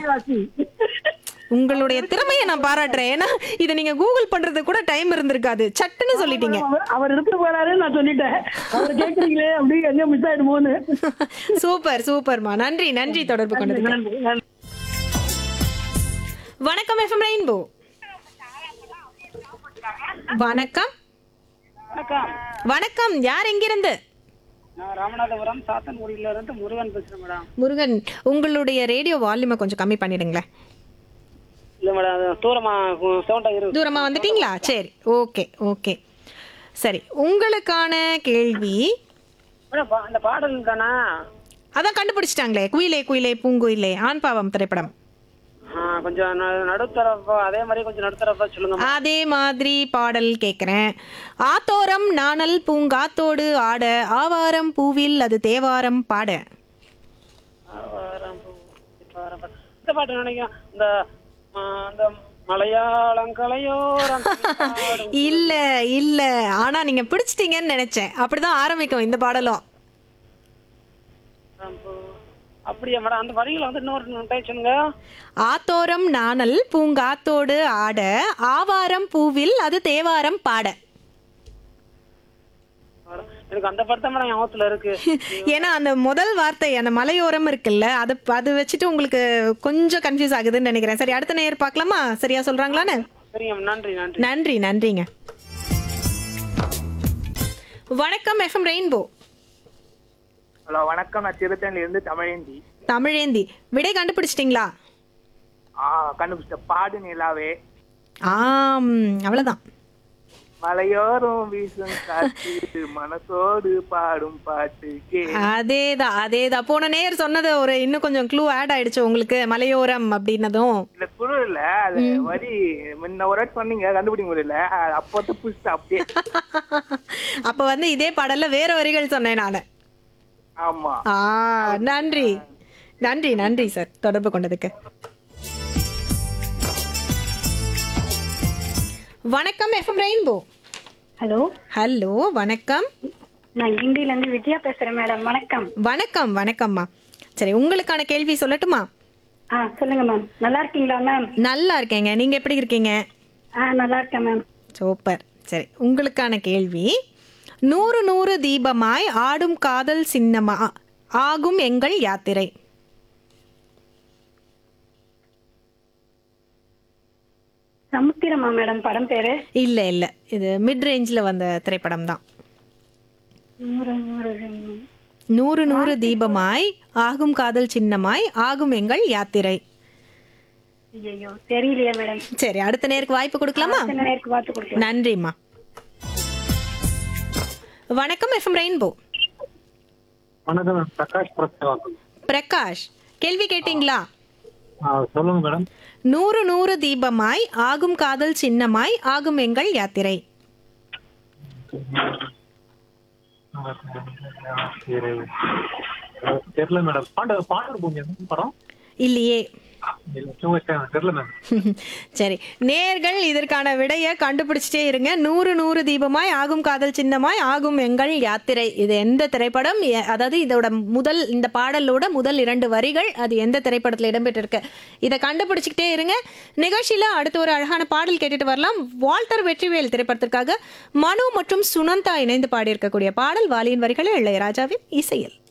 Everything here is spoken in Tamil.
ராசி. உங்களுடைய திறமையை நான் பாராட்டுறேன் ஏன்னா இதை நீங்க கூகுள் பண்றது கூட டைம் இருந்திருக்காது சட்டுன்னு சொல்லிட்டீங்க அவர் அவர் எடுத்து போறாரு நான் சொல்லிட்டேன் அவர் கேக்குறீங்களே அப்படி எங்க மிஸ் ஆயிடுமோன்னு சூப்பர் சூப்பர்மா நன்றி நன்றி தொடர்பு கொண்டதுக்கு நன்றி, நன்றி. வணக்கம் எஃப்எம் ரெயின்போ வணக்கம் வணக்கம் வணக்கம் யார் எங்கிருந்து நான் ராமநாதபுரம் சாத்தன்குடியில இருந்து முருகன் பேசுறேன் மேடம் முருகன் உங்களுடைய ரேடியோ வால்யூமை கொஞ்சம் கம்மி பண்ணிடுங்களேன் இல்ல மேடம் அது தூரமா சவுண்டா இருக்கு தூரமா வந்துட்டீங்களா சரி ஓகே ஓகே சரி உங்களுக்கான கேள்வி மேடம் பா- அந்த பாடல் தானா அதான் கண்டுபிடிச்சிட்டாங்களே குயிலே குயிலே பூங்குயிலே ஆண் பாவம் திரைப்படம் ஆ, கொஞ்சம் ந- நடுத்தரப்பா அதே மாதிரி கொஞ்சம் நடுத்தரப்பா சொல்லுங்க மேடம். அதே மாதிரி பாடல் கேட்குறேன் ஆத்தோரம் நாணல் பூங்காத்தோடு ஆட ஆவாரம் பூவில் அது தேவாரம் பாட ஆவாரம் பூ, சிப்பாரம் பா- இந்த பாட்டு நினைக்கிறேன் இந்த ஆ, அந்த மலையாளம் கலையோரம் பாடும் இல்ல இல்ல ஆனா நீங்க பிடிச்சிட்டீங்கன்னு நினைச்சேன் அப்படிதான் ஆரம்பிக்கும் இந்த பாடலும் பூ. அப்படியா மேடம் அந்த வரிகளை வந்து இன்னொரு டைம் சொல்லுங்க ஆத்தோரம் நாணல் பூங்காத்தோடு ஆட ஆவாரம் பூவில் அது தேவாரம் பாட மேடம், எனக்கு அந்த பாட்டு தான் மேடம் ஞாபகத்துல இருக்கு ஏன்னா அந்த முதல் வார்த்தை அந்த மலையோரம் இருக்குல்ல அது அது வச்சுட்டு உங்களுக்கு கொஞ்சம் கன்ஃபியூஸ் ஆகுதுன்னு நினைக்கிறேன் சரி அடுத்த நேர் பார்க்கலாமா சரியா சொல்றாங்களான்னு சரிங்க நன்றி நன்றி நன்றி நன்றிங்க வணக்கம் எஃப்எம் ரெயின்போ ஹலோ வணக்கம் நான் திருத்தணில இருந்து தமிழேந்தி தமிழேந்தி விடை கண்டுபிடிச்சிட்டிங்களா ஆ கண்டுபிடிச்ச பாடு நிலாவே ஆம் அவ்வளவுதான் மலையோரம் வீசும் காற்று மனசோடு பாடும் பாட்டு கே அதேதான் அதேதான் போன நேர் சொன்னது ஒரு இன்னும் கொஞ்சம் க்ளூ ஆட் ஆயிடுச்சு உங்களுக்கு மலையோரம் அப்படின்னதும் இல்ல குழு இல்ல அது வரி முன்ன ஒரு வாட்டி சொன்னீங்க கண்டுபிடிக்க முடியல அது அப்போ புதுசு அப்படியே அப்ப வந்து இதே பாடல்ல வேற வரிகள் சொன்னேன் நானு ஆமா ஆ நன்றி நன்றி நன்றி சார் தொடர்பு கொண்டதுக்கு வணக்கம் எஃப்எம் ரெயின்போ ஹலோ ஹலோ வணக்கம் நான் கிண்டில இருந்து விஜயா பேசுறேன் மேடம் வணக்கம் வணக்கம் வணக்கம்மா சரி உங்களுக்கான கேள்வி சொல்லட்டுமா ஆ சொல்லுங்க மேம் நல்லா இருக்கீங்களா மேம் நல்லா இருக்கேங்க நீங்க எப்படி இருக்கீங்க ஆ நல்லா இருக்கேன் மேம் சூப்பர் சரி உங்களுக்கான கேள்வி நூறு நூறு தீபமாய் ஆடும் காதல் சின்னமா ஆகும் எங்கள் யாத்திரை சமுத்திரமா மேடம் படம் பேரு இல்ல இல்ல இது மிட் ரேஞ்சில் வந்த திரைப்படம் தான் நூறு நூறு நூறு நூறு தீபமாய் ஆகும் காதல் சின்னமாய் ஆகும் எங்கள் யாத்திரை ஐயோ தெரியலையே மேடம் சரி அடுத்த நேருக்கு வாய்ப்பு கொடுக்கலாமா சின்ன நேருக்கு பார்த்து கொடுக்கலாம் நன்றிம்மா வணக்கம் எஃப்எம் ரெயின்போ வணக்கம் மேம் பிரகாஷ் பிரசவாக்கம் பிரகாஷ் கேள்வி கேட்டீங்களா சொல்லுங்க மேடம் நூறு நூறு தீபமாய் ஆகும் காதல் சின்னமாய் ஆகும் எங்கள் யாத்திரை சரி தெரியல மேடம் பாண்ட பாண்டர் பூமி எந்த படம் இல்லையே இல்ல, சும்மா கேட்டேன். தெரியல மேம் சரி நேர்கள் இதற்கான விடையை கண்டுபிடிச்சிட்டே இருங்க நூறு நூறு தீபமாய் ஆகும் காதல் சின்னமாய் ஆகும் எங்கள் யாத்திரை இது எந்த திரைப்படம் எ- அதாவது இதோட முதல் இந்த பாடலோட முதல் இரண்டு வரிகள் அது எந்த திரைப்படத்தில் இடம்பெற்றிருக்கு இதை கண்டுபிடிச்சிக்கிட்டே இருங்க நிகழ்ச்சியில அடுத்து ஒரு அழகான பாடல் கேட்டுட்டு வரலாம் வால்டர் வெற்றிவேல் திரைப்படத்திற்காக மனு மற்றும் சுனந்தா இணைந்து பாடியிருக்கக்கூடிய பாடல் வாலியின் வரிகளில் இளையராஜாவின் இசையில்